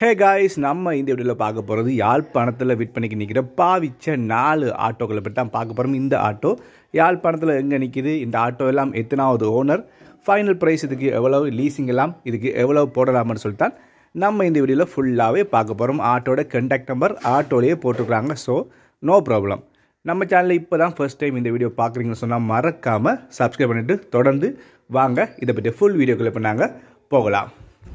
hey guys நம்ம இந்த வீடியோவில் பார்க்க போகிறது யாழ்ப்பாணத்தில் விற்பனைக்கு நிற்கிற பாவிச்ச நாலு ஆட்டோக்களை பற்றி தான் பார்க்க போகிறோம் இந்த ஆட்டோ யாழ்ப்பாணத்தில் எங்கே நிற்கிது இந்த ஆட்டோ எல்லாம் எத்தனாவது ஓனர் ஃபைனல் ப்ரைஸ் இதுக்கு எவ்வளவு லீசிங் எல்லாம் இதுக்கு எவ்வளவு போடலாம்னு சொல்லித்தான் நம்ம இந்த வீடியோவில் ஃபுல்லாகவே பார்க்க போகிறோம் ஆட்டோட கண்டாக்ட் நம்பர் ஆட்டோலேயே போட்டுருக்குறாங்க ஸோ நோ ப்ராப்ளம் நம்ம சேனலில் இப்போ தான் ஃபர்ஸ்ட் டைம் இந்த வீடியோ பார்க்குறீங்கன்னு சொன்னால் மறக்காமல் சப்ஸ்கிரைப் பண்ணிவிட்டு தொடர்ந்து வாங்க இதை பற்றி ஃபுல் வீடியோக்குள்ளே இப்போ நாங்கள் போகலாம்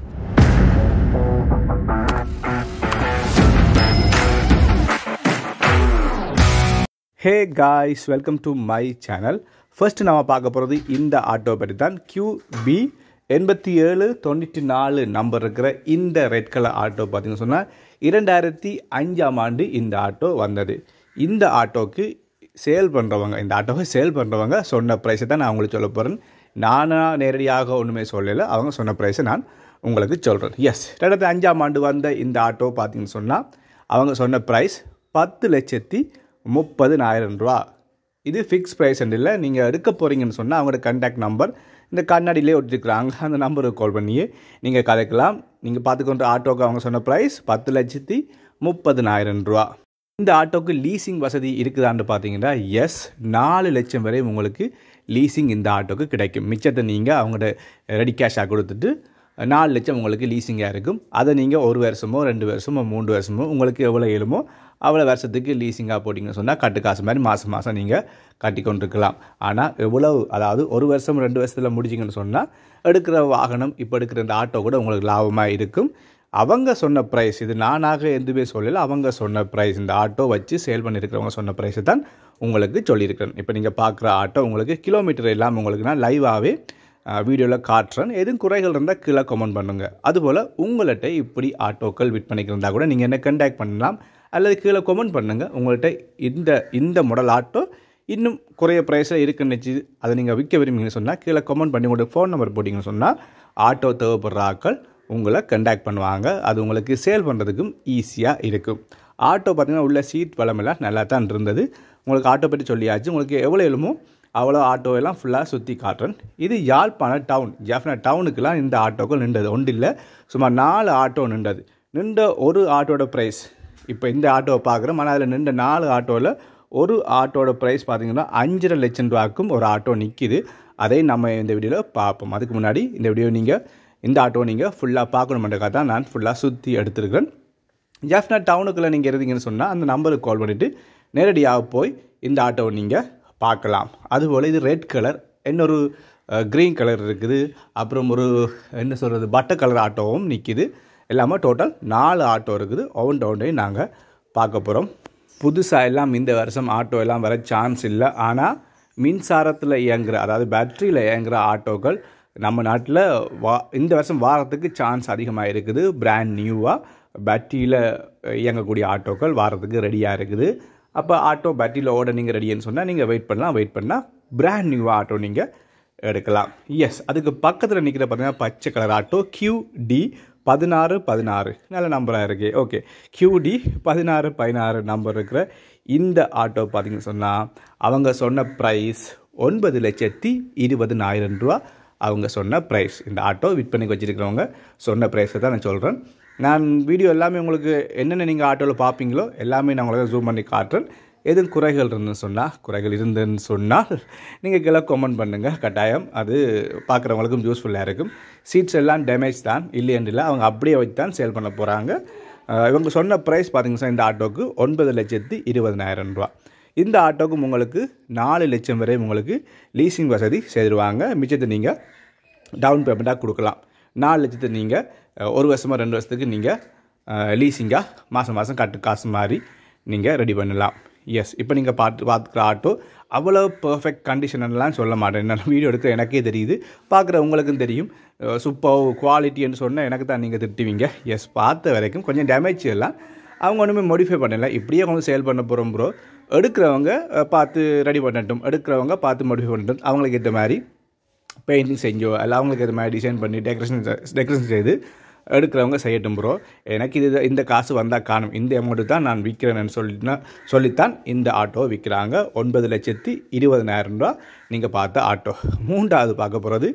hey guys welcome to my channel first நம்ம பார்க்க போகிறது இந்த ஆட்டோ பற்றி தான் QB எண்பத்தி ஏழு தொண்ணூற்றி நாலு நம்பர் இருக்கிற இந்த ரெட் கலர் ஆட்டோ பார்த்தீங்கன்னு சொன்னால் இரண்டாயிரத்தி அஞ்சாம் ஆண்டு இந்த ஆட்டோ வந்தது இந்த ஆட்டோக்கு சேல் பண்ணுறவங்க இந்த ஆட்டோவை சேல் பண்ணுறவங்க சொன்ன ப்ரைஸை தான் நான் உங்களுக்கு சொல்ல போகிறேன் நானாக நேரடியாக ஒன்றுமே சொல்லலை அவங்க சொன்ன ப்ரைஸை நான் உங்களுக்கு சொல்கிறேன் எஸ் ரெண்டாயிரத்தி அஞ்சாம் ஆண்டு வந்த இந்த ஆட்டோ பார்த்தீங்கன்னு சொன்னால் அவங்க சொன்ன ப்ரைஸ் பத்து லட்சத்தி முப்பதுனாயிரம் ரூபா இது ஃபிக்ஸ் ப்ரைஸ் இல்லை நீங்கள் எடுக்க போகிறீங்கன்னு சொன்னால் அவங்களோட கண்டாக்ட் நம்பர் இந்த கண்ணாடியிலே ஒட்டிருக்கிறாங்க அந்த நம்பருக்கு கால் பண்ணியே நீங்கள் கதைக்கலாம் நீங்கள் பார்த்துக்கொண்ட ஆட்டோக்கு அவங்க சொன்ன ப்ரைஸ் பத்து லட்சத்தி முப்பதுனாயிரம் ரூபா இந்த ஆட்டோக்கு லீசிங் வசதி இருக்குதான்னு பார்த்தீங்கன்னா எஸ் நாலு லட்சம் வரை உங்களுக்கு லீசிங் இந்த ஆட்டோக்கு கிடைக்கும் மிச்சத்தை நீங்கள் அவங்களோட ரெடி கேஷாக கொடுத்துட்டு நாலு லட்சம் உங்களுக்கு லீசிங்காக இருக்கும் அதை நீங்கள் ஒரு வருஷமோ ரெண்டு வருஷமோ மூன்று வருஷமோ உங்களுக்கு எவ்வளோ இயலுமோ அவ்வளோ வருஷத்துக்கு லீசிங்காக போட்டிங்கன்னு சொன்னால் கட்டு காசு மாதிரி மாதம் மாதம் நீங்கள் கட்டி கொண்டிருக்கலாம் ஆனால் எவ்வளவு அதாவது ஒரு வருஷம் ரெண்டு வருஷத்தில் முடிச்சிங்கன்னு சொன்னால் எடுக்கிற வாகனம் இப்போ எடுக்கிற இந்த ஆட்டோ கூட உங்களுக்கு லாபமாக இருக்கும் அவங்க சொன்ன ப்ரைஸ் இது நானாக எதுவுமே சொல்லலை அவங்க சொன்ன ப்ரைஸ் இந்த ஆட்டோ வச்சு சேல் பண்ணியிருக்கிறவங்க சொன்ன ப்ரைஸை தான் உங்களுக்கு சொல்லியிருக்கிறேன் இப்போ நீங்கள் பார்க்குற ஆட்டோ உங்களுக்கு கிலோமீட்டர் இல்லாமல் உங்களுக்கு நான் லைவாகவே வீடியோவில் காட்டுறேன் எதுவும் குறைகள் இருந்தால் கீழே கமெண்ட் பண்ணுங்கள் அதுபோல் உங்கள்கிட்ட இப்படி ஆட்டோக்கள் விற்பனைக்கு இருந்தால் கூட நீங்கள் என்ன கண்டாக்ட் பண்ணலாம் அல்லது கீழே கமெண்ட் பண்ணுங்கள் உங்கள்கிட்ட இந்த இந்த மாடல் ஆட்டோ இன்னும் குறைய ப்ரைஸில் இருக்குன்னு வச்சு அதை நீங்கள் விற்க விரும்புங்கன்னு சொன்னால் கீழே கமெண்ட் பண்ணி உங்களோட ஃபோன் நம்பர் போட்டிங்கன்னு சொன்னால் ஆட்டோ தேவைப்படுற ஆட்கள் உங்களை கண்டாக்ட் பண்ணுவாங்க அது உங்களுக்கு சேல் பண்ணுறதுக்கும் ஈஸியாக இருக்கும் ஆட்டோ பார்த்திங்கன்னா உள்ள சீட் வளமெல்லாம் நல்லா தான் இருந்தது உங்களுக்கு ஆட்டோ பற்றி சொல்லியாச்சு உங்களுக்கு எவ்வளோ எழுமோ அவ்வளோ ஆட்டோ எல்லாம் ஃபுல்லாக சுற்றி காட்டுறேன் இது யாழ்ப்பாண டவுன் ஜாஃப்னா டவுனுக்கெலாம் இந்த ஆட்டோக்கள் நின்றது ஒன்று இல்லை சுமார் நாலு ஆட்டோ நின்றது நின்ற ஒரு ஆட்டோட ப்ரைஸ் இப்போ இந்த ஆட்டோவை பார்க்குறோம் ஆனால் அதில் நின்ற நாலு ஆட்டோவில் ஒரு ஆட்டோட ப்ரைஸ் பார்த்தீங்கன்னா அஞ்சரை லட்சம் ரூபாய்க்கும் ஒரு ஆட்டோ நிற்கிது அதை நம்ம இந்த வீடியோவில் பார்ப்போம் அதுக்கு முன்னாடி இந்த வீடியோ நீங்கள் இந்த ஆட்டோ நீங்கள் ஃபுல்லாக பார்க்கணுமென்றக்காக தான் நான் ஃபுல்லாக சுற்றி எடுத்துருக்கேன் ஜாஃப்னா டவுனுக்குள்ளே நீங்கள் இருந்தீங்கன்னு சொன்னால் அந்த நம்பருக்கு கால் பண்ணிவிட்டு நேரடியாக போய் இந்த ஆட்டோவை நீங்கள் பார்க்கலாம் அதுபோல் இது ரெட் கலர் இன்னொரு க்ரீன் கலர் இருக்குது அப்புறம் ஒரு என்ன சொல்கிறது பட்டர் கலர் ஆட்டோவும் நிற்கிது எல்லாமே டோட்டல் நாலு ஆட்டோ இருக்குது ஒவ்வொன் டவுன்டையும் நாங்கள் பார்க்க போகிறோம் புதுசாக எல்லாம் இந்த வருஷம் ஆட்டோ எல்லாம் வர சான்ஸ் இல்லை ஆனால் மின்சாரத்தில் இயங்குகிற அதாவது பேட்ரியில் இயங்குகிற ஆட்டோக்கள் நம்ம நாட்டில் வா இந்த வருஷம் வாரத்துக்கு சான்ஸ் அதிகமாக இருக்குது பிராண்ட் நியூவாக பேட்டரியில் இயங்கக்கூடிய ஆட்டோக்கள் வாரத்துக்கு ரெடியாக இருக்குது அப்போ ஆட்டோ பேட்டரியில் ஓட நீங்கள் ரெடின்னு சொன்னால் நீங்கள் வெயிட் பண்ணலாம் வெயிட் பண்ணால் பிராண்ட் நியூ ஆட்டோ நீங்கள் எடுக்கலாம் எஸ் அதுக்கு பக்கத்தில் நிற்கிற பார்த்தீங்கன்னா பச்சை கலர் ஆட்டோ கியூடி பதினாறு பதினாறு நல்ல நம்பராக இருக்குது ஓகே கியூடி பதினாறு பதினாறு நம்பர் இருக்கிற இந்த ஆட்டோ பார்த்தீங்கன்னு சொன்னால் அவங்க சொன்ன ப்ரைஸ் ஒன்பது லட்சத்தி இருபதுனாயிரம் ரூபா அவங்க சொன்ன ப்ரைஸ் இந்த ஆட்டோ விற்பனைக்கு வச்சுருக்கிறவங்க சொன்ன ப்ரைஸை தான் நான் சொல்கிறேன் நான் வீடியோ எல்லாமே உங்களுக்கு என்னென்ன நீங்கள் ஆட்டோவில் பார்ப்பீங்களோ எல்லாமே நான் உங்களுக்கு ஜூம் பண்ணி காட்டுறேன் எதுவும் குறைகள் இருந்துன்னு சொன்னால் குறைகள் இருந்துன்னு சொன்னால் நீங்கள் கீழே கமெண்ட் பண்ணுங்கள் கட்டாயம் அது பார்க்குறவங்களுக்கும் யூஸ்ஃபுல்லாக இருக்கும் சீட்ஸ் எல்லாம் டேமேஜ் தான் இல்லையென்று இல்லை அவங்க அப்படியே வச்சு தான் சேல் பண்ண போகிறாங்க இவங்க சொன்ன ப்ரைஸ் பார்த்தீங்கன்னா இந்த ஆட்டோக்கு ஒன்பது லட்சத்தி இருபதனாயிரம் ரூபா இந்த ஆட்டோக்கும் உங்களுக்கு நாலு லட்சம் வரை உங்களுக்கு லீசிங் வசதி செய்திருவாங்க மிச்சத்தை நீங்கள் டவுன் பேமெண்ட்டாக கொடுக்கலாம் நாலு லட்சத்தை நீங்கள் ஒரு வருஷமாக ரெண்டு வருஷத்துக்கு நீங்கள் லீசிங்காக மாதம் மாதம் கட்டு காசு மாதிரி நீங்கள் ரெடி பண்ணலாம் எஸ் இப்போ நீங்கள் பார்த்து பார்த்துக்கிற ஆட்டோ அவ்வளோ பர்ஃபெக்ட் கண்டிஷன்லாம் சொல்ல மாட்டேன் நான் வீடியோ எடுக்கிற எனக்கே தெரியுது பார்க்குற உங்களுக்கும் தெரியும் சூப்பர் குவாலிட்டின்னு சொன்னால் எனக்கு தான் நீங்கள் திட்டுவீங்க எஸ் பார்த்த வரைக்கும் கொஞ்சம் டேமேஜ் எல்லாம் அவங்க ஒன்றுமே மாடிஃபை பண்ணல இப்படியே கொஞ்சம் சேல் பண்ண போகிறோம் ப்ரோ எடுக்கிறவங்க பார்த்து ரெடி பண்ணட்டும் எடுக்கிறவங்க பார்த்து மாடிஃபை பண்ணட்டும் அவங்களுக்கு ஏற்ற மாதிரி பெயிண்டிங் செஞ்சோ இல்லை அவங்களுக்கு ஏற்ற மாதிரி டிசைன் பண்ணி டெக்கரேஷன் டெக்கரேஷன் செய்து எடுக்கிறவங்க செய்யட்டும் ப்ரோ எனக்கு இது இந்த காசு வந்தால் காணும் இந்த அமௌண்ட்டு தான் நான் விற்கிறேன்னு சொல்லினா சொல்லித்தான் இந்த ஆட்டோ விற்கிறாங்க ஒன்பது லட்சத்தி இருபதனாயிரம் ரூபா நீங்கள் பார்த்த ஆட்டோ மூன்றாவது பார்க்க போகிறது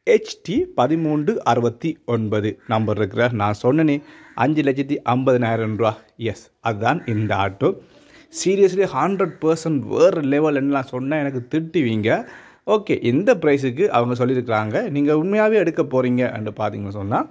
ஹெச்டி பதிமூன்று அறுபத்தி ஒன்பது நம்பர் இருக்கிற நான் சொன்னனே அஞ்சு லட்சத்தி ஐம்பதினாயிரம் ரூபா எஸ் அதுதான் இந்த ஆட்டோ சீரியஸ்லி ஹண்ட்ரட் பர்சன்ட் வேறு லெவல்னு சொன்னால் எனக்கு திட்டுவீங்க ஓகே இந்த ப்ரைஸுக்கு அவங்க சொல்லியிருக்கிறாங்க நீங்கள் உண்மையாகவே எடுக்க போகிறீங்க என்று பார்த்தீங்கன்னு சொன்னால்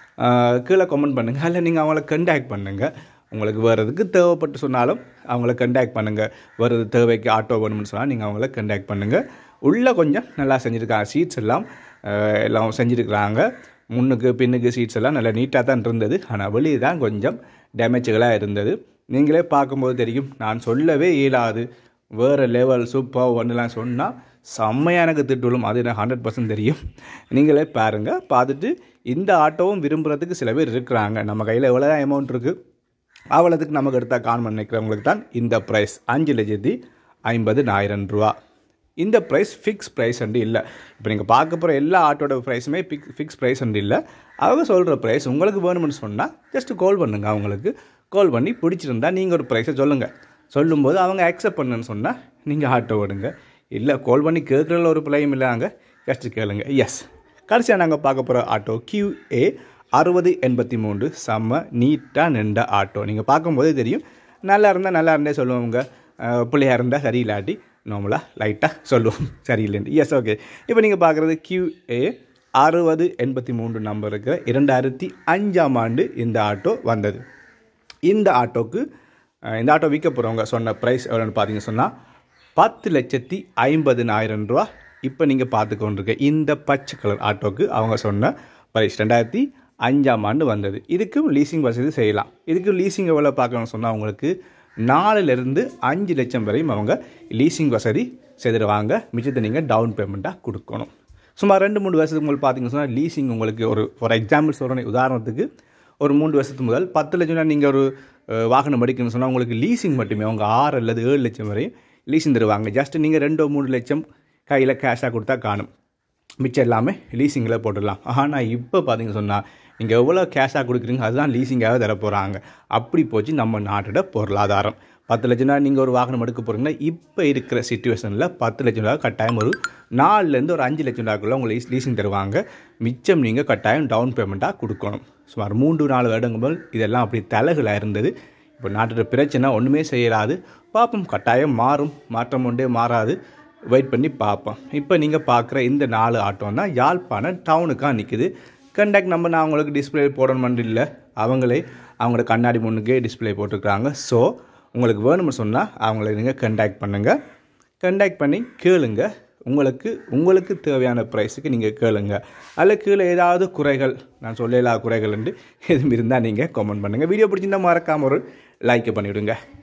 கீழே கமெண்ட் பண்ணுங்கள் இல்லை நீங்கள் அவங்கள கண்டாக்ட் பண்ணுங்கள் உங்களுக்கு வேறு எதுக்கு தேவைப்பட்டு சொன்னாலும் அவங்கள கண்டாக்ட் பண்ணுங்கள் வேறு எது தேவைக்கு ஆட்டோ வேணும்னு சொன்னால் நீங்கள் அவங்கள கண்டாக்ட் பண்ணுங்கள் உள்ளே கொஞ்சம் நல்லா செஞ்சுருக்காங்க சீட்ஸ் எல்லாம் அஹ், எல்லாம் செஞ்சுருக்கிறாங்க முன்னுக்கு பின்னுக்கு சீட்ஸ் எல்லாம் நல்லா நீட்டாக தான் இருந்தது ஆனால் வெளியே தான் கொஞ்சம் டேமேஜ்களாக இருந்தது நீங்களே பார்க்கும்போது தெரியும் நான் சொல்லவே இயலாது வேறு லெவல் சூப்பர் ஒன்றுலாம் சொன்னால் செம்மையாக எனக்கு திட்டுவிடும் அது எனக்கு ஹண்ட்ரட் பர்சன்ட் தெரியும் நீங்களே பாருங்கள் பார்த்துட்டு இந்த ஆட்டோவும் விரும்புகிறதுக்கு சில பேர் இருக்கிறாங்க நம்ம கையில் எவ்வளோ தான் அமௌண்ட் இருக்குது அவ்வளோதுக்கு நமக்கு எடுத்தால் கான் பண்ண நினைக்கிறவங்களுக்கு தான் இந்த ப்ரைஸ் அஞ்சு லட்சத்தி ஐம்பதுனாயிரம் ரூபா இந்த ப்ரைஸ் ஃபிக்ஸ் ப்ரைஸ் அண்டு இல்லை இப்போ நீங்கள் பார்க்க போகிற எல்லா ஆட்டோட ப்ரைஸுமே ஃபிக்ஸ் ஃபிக்ஸ் ப்ரைஸ் அண்டு இல்லை அவங்க சொல்கிற ப்ரைஸ் உங்களுக்கு வேணும்னு சொன்னால் ஜஸ்ட் கால் பண்ணுங்கள் அவங்களுக்கு கால் பண்ணி பிடிச்சிருந்தா நீங்கள் ஒரு ப்ரைஸை சொல்லுங்கள் சொல்லும்போது அவங்க அக்செப்ட் பண்ணுன்னு சொன்னால் நீங்கள் ஆட்டோ விடுங்க இல்லை கால் பண்ணி கேட்குறதுல ஒரு பிள்ளையும் இல்லைங்க ஜஸ்ட் கேளுங்க எஸ் கடைசியாக நாங்கள் பார்க்க போகிற ஆட்டோ QA அறுபது எண்பத்தி மூன்று செம்ம நீட்டாக நின்ற ஆட்டோ நீங்கள் பார்க்கும்போதே தெரியும் நல்லா இருந்தால் நல்லா இருந்தே சொல்லுவோங்க அஹ் பிள்ளையா இருந்தால் சரியில்லாட்டி நார்மலாக லைட்டாக சொல்லுவோம் சரியில்லைன்னு எஸ் ஓகே இப்போ நீங்கள் பார்க்குறது QA அறுபது எண்பத்தி மூன்று நம்பர் இருக்கிற இரண்டாயிரத்தி அஞ்சாம் ஆண்டு இந்த ஆட்டோ வந்தது இந்த ஆட்டோக்கு அஹ், இந்த ஆட்டோ விற்க போகிறவங்க சொன்ன ப்ரைஸ் எவ்வளோன்னு பார்த்தீங்க சொன்னால் பத்து லட்சத்தி ஐம்பதுனாயிரம் ரூபா இப்போ நீங்கள் பார்த்து கொண்டிருக்க இந்த பச்சை கலர் ஆட்டோக்கு அவங்க சொன்ன ப்ரைஸ் ரெண்டாயிரத்தி அஞ்சாம் ஆண்டு வந்தது இதுக்கும் லீசிங் வசதி செய்யலாம் இதுக்கு லீசிங் எவ்வளோ பார்க்கணும்னு சொன்னால் அவங்களுக்கு நாலுலேருந்து அஞ்சு லட்சம் வரையும் அவங்க லீசிங் வசதி செய்திருவாங்க மிச்சத்தை நீங்கள் டவுன் பேமெண்ட்டாக கொடுக்கணும் சுமார் ரெண்டு மூணு வருஷத்துக்கு முதல் பார்த்தீங்கன்னு சொன்னால் லீசிங் உங்களுக்கு ஒரு ஃபார் எக்ஸாம்பிள் சொல்கிறேன் உதாரணத்துக்கு ஒரு மூன்று வருஷத்துக்கு முதல் பத்து லட்சம் நீங்கள் ஒரு அஹ், வாகனம் எடுக்கணும்னு சொன்னால் உங்களுக்கு லீசிங் மட்டுமே அவங்க ஆறு அல்லது ஏழு லட்சம் வரையும் லீசிங் தருவாங்க ஜஸ்ட் நீங்கள் ரெண்டோ மூணு லட்சம் கையில் கேஷாக கொடுத்தா காணும் மிச்சம் எல்லாமே லீசிங்கில் போட்டுடலாம் ஆனால் இப்போ பார்த்தீங்க சொன்னால் நீங்கள் எவ்வளோ கேஷாக கொடுக்குறீங்க அதுதான் லீசிங்காக தர போகிறாங்க அப்படி போச்சு நம்ம நாட்டோட பொருளாதாரம் பத்து லட்சம்னா நீங்கள் ஒரு வாகனம் எடுக்க போகிறீங்கன்னா இப்போ இருக்கிற சுச்சுவேஷனில் பத்து லட்சம் ரூபா கட்டாயம் ஒரு நாலுலேருந்து ஒரு அஞ்சு லட்சம் ரூபாக்குள்ள உங்களுக்கு லீசிங் தருவாங்க மிச்சம் நீங்கள் கட்டாயம் டவுன் பேமெண்ட்டாக கொடுக்கணும் சுமார் மூன்று நாலு வருடங்கள் இதெல்லாம் அப்படி தலைகளாக இருந்தது இப்போ நாட்டோட பிரச்சனை ஒன்றுமே செய்யலாது பார்ப்போம் கட்டாயம் மாறும் மாற்றம் ஒன்றே மாறாது வெயிட் பண்ணி பார்ப்போம் இப்போ நீங்கள் பார்க்குற இந்த நாலு ஆட்டோன்னா யாழ்ப்பாணம் டவுனுக்காக நிற்குது கண்டாக்ட் நம்பர் நான் அவங்களுக்கு டிஸ்பிளே போடணுமென்று இல்லை அவங்களே அவங்களோட கண்ணாடி முன்னுக்கே டிஸ்பிளே போட்டிருக்காங்க ஸோ உங்களுக்கு வேணும்னு சொன்னால் அவங்கள நீங்கள் கண்டாக்ட் பண்ணுங்கள் கண்டாக்ட் பண்ணி கேளுங்க உங்களுக்கு உங்களுக்கு தேவையான ப்ரைஸுக்கு நீங்கள் கேளுங்க அதில் கீழே ஏதாவது குறைகள் நான் சொல்லலா குறைகள் எதுவும் இருந்தால் நீங்கள் கமெண்ட் பண்ணுங்கள் வீடியோ பிடிச்சிருந்தா மறக்காம ஒரு லைக்கை பண்ணிவிடுங்க